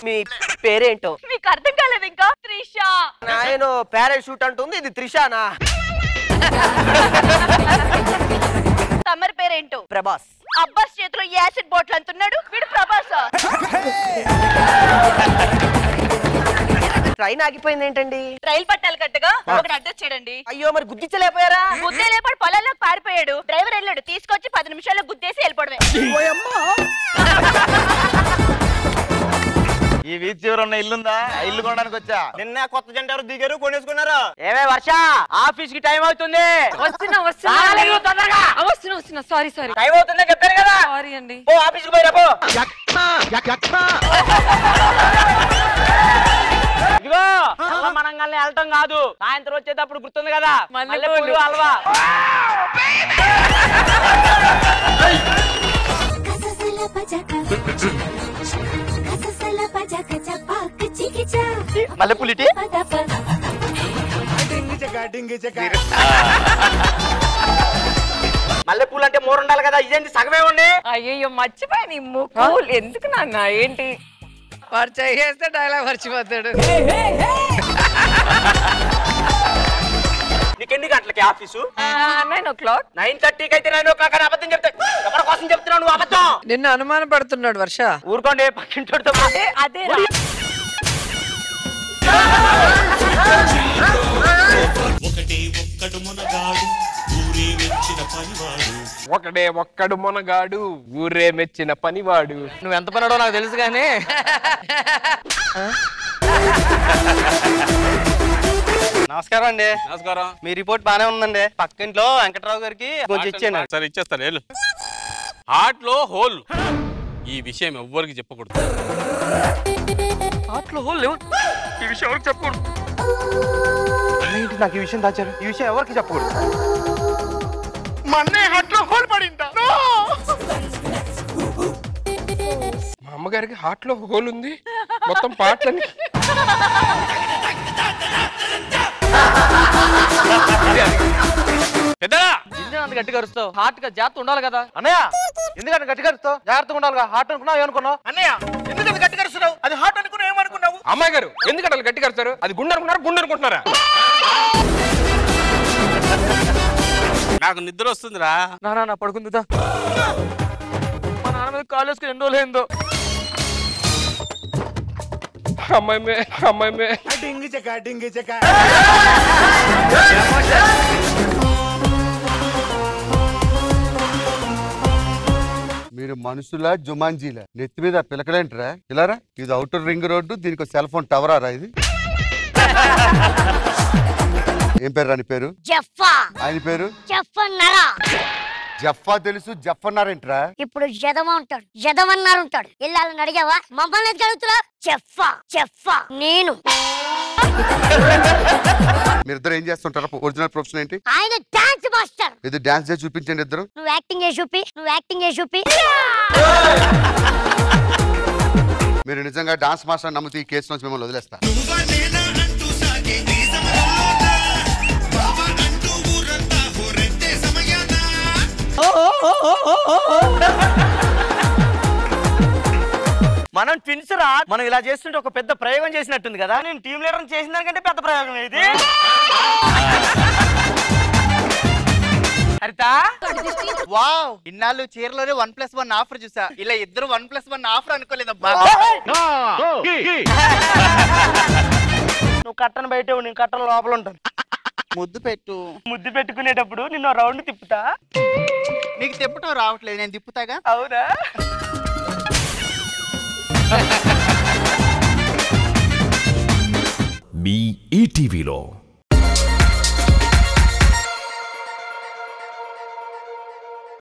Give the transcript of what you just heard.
మీ పేరేంటో మీకు అర్థం కాలేదు ఇంకా త్రిష నాయన పారాషూట్ అంటుంది ఇది త్రిషానా తమరి పేరేంటో ప్రభాస్ అబ్బాస్ చేతిలో యాసిడ్ బాటిల్ అంటున్నాడు వీడు ప్రభాస్ ట్రైన్ ఆగిపోయింది ఏంటండి రైలు పట్టాలి కట్టగా ఒకటి అడ్రస్ చేయడండి అయ్యో మరి గుద్దించలేకపోయారా గుద్దే లేపాడు పొలాల్లోకి పారిపోయాడు డ్రైవర్ వెళ్ళాడు తీసుకొచ్చి పది నిమిషాల్లో గుద్దేసి వెళ్ళిపోవడమే ఈ వీధి చివర ఉన్న ఇల్లుందా ఆ ఇల్లు కొనడానికి వచ్చా నిన్న కొత్త జంట ఎవరు దిగారు కొనేసుకున్నారా ఏమే వర్ష ఆఫీస్ కి టైం అవుతుంది వస్తున్నా వస్తున్నా రాలేదు, తొందరగా. ఆ, వస్తున్నా వస్తున్నా సారీ సారీ టైం అవుతుందని చెప్పారు కదా సారీ అండి ఓ ఆఫీస్ కి పోయిరా పో ఇదిగో మనంగానే వెళ్ళటం కాదు సాయంత్రం వచ్చేటప్పుడు గుర్తుంది కదా మల్లెపూలు. మల్లెపూలు halwa Kasasala pajaka. Kasasala pajaka chapak chikicha. మల్లెపూలు ఇటీ Padapa. మల్లెపూలు అంటే మూడు ఉండాలి కదా ఇదేంటి సగమే ఉండి అయ్యో మర్చిపోయి నీ ముక్కు ఎందుకు నాన్న ఏంటి వాడు చేస్తే డైలాగ్ మర్చిపోతాడు నీకెన్ని గంటలకి office nine o'clock nine థర్టీకి అయితే నైన్ ఓ క్లాక్ అని అబద్ధం చెప్తే ఎవరి కోసం చెప్తున్నావు నువ్వు అబద్ధం నిన్ను అనుమాన పడుతున్నాడు వర్ష ఊరుకోండి పక్కింటోడితో మా- అదే రా. ఒకటే ఒక్కడు మునగాడు ఊరే మెచ్చిన పనివాడు ఒకడే ఒక్కడు మొనగాడు ఊరే మెచ్చిన పనివాడు నువ్వు ఎంత పన్నాడో నాకు తెలుసు కానీ నమస్కారం అండి నమస్కారం మీ రిపోర్ట్ బానే ఉందండి పక్కింట్లో వెంకట్రావు గారికి కొంచెం ఇచ్చాను సరే ఇచ్చేస్తాను వెళ్ళు హార్ట్ లో హోల్ ఈ విషయం ఎవ్వరికి చెప్పకూడదు హార్ట్లో హోల్ లేవు ఈ విషయం ఎవరికి చెప్పకూడదు ఏంటి నాకు ఈ విషయం దాచారు ఈ విషయం ఎవరికి చెప్పకూడదు మా అన్నయ్య హార్ట్ లో హోల్ పడిందా మా అమ్మగారికి హార్ట్ లో హోల్ ఉంది మొత్తం పాటలని పెద్దగా అంత గట్టిగా అరుస్తావు హార్ట్ గా జాగ్రత్త ఉండాలి కదా అన్నయ్య ఎందుకంటే గట్టిగా అరుస్తావు జాగ్రత్తగా ఉండాలిగా హార్ట్ అనుకున్నావు ఏమనుకున్నావు అన్నయ్య ఎందుకంత గట్టిగా అరుస్తున్నావు అది హార్ట్ అనుకున్నావు ఏమనుకున్నావు అమ్మాయి గారు ఎందుకంటే వాళ్ళు గట్టిగా అరుస్తారు అది గుండె అనుకున్నారా గుండె అనుకుంటున్నారా నాకు నిద్ర వస్తుందిరా నానా నా పడుకుందిదా మా నాన్న మీద కాలు వేసుకుని ఎన్ని రోజులు అయిందో అమ్మాయి మే అమ్మాయి మే డింగి చెక్క డింగి చెక్క మీరు మనుషుల జుమాంజీల నెత్తి మీద పిలకలేంటరా ఇలారా ఇది అవుటర్ రింగ్ రోడ్డు దీనికి సెల్ ఫోన్ టవరా ఇది ఏం పేరు రాని పేరు జఫా ఆయన పేరు జఫన్నరా జఫ్ఫా తెలుసు జఫన్నారేంట్రా ఇప్పుడు జదమ ఉంటాడు జదమన్నారు ఉంటాడు వెళ్ళాలని అడిగావా మమ్మల్ని ఎందుకు అడుగుతున్నావు చెప్పా చెప్పా నేను మీరిద్దరు ఏం చేస్తుంటారా ఒరిజినల్ ప్రొఫెషన్ ఏంటి ఆయన డాన్స్ మాస్టర్ ఇది డాన్స్ చేసి చూపించండి ఇద్దరు నువ్వు యాక్టింగ్ చేసి చూపి నువ్వు యాక్టింగ్ చేసి చూపి మీరు నిజంగా డాన్స్ మాస్టర్ నమ్మితే ఈ కేసు నుంచి మిమ్మల్ని వదిలేస్తా నువ్వా నేనా అంటూ సాగే ఈ సమరంలోన బావా అంటూ ఊరంతా హోరెత్తే సమయాన మనం ట్విన్స్ రా మనం ఇలా చేస్తుంటే ఒక పెద్ద ప్రయోగం చేసినట్టుంది కదా నేను టీం లీడర్ చేసిన దానికంటే పెద్ద ప్రయోగం ఇది హరిత వావ్ ఇన్నాళ్ళు చీరలోనే వన్ ప్లస్ వన్ ఆఫర్ చూసా ఇలా ఇద్దరు వన్ ప్లస్ వన్ ఆఫర్ అనుకోలేదబ్బా నువ్వు కట్టను బయట ఉండు, నేను కట్టను లోపల ఉంటాను ముద్దు పెట్టు ముద్దు పెట్టుకునేటప్పుడు నిన్ను రౌండ్ తిప్పుతా నీకు తిప్పటం రావట్లేదు నేను తిప్పుతాగా అవునా మీ ఈటీవీలో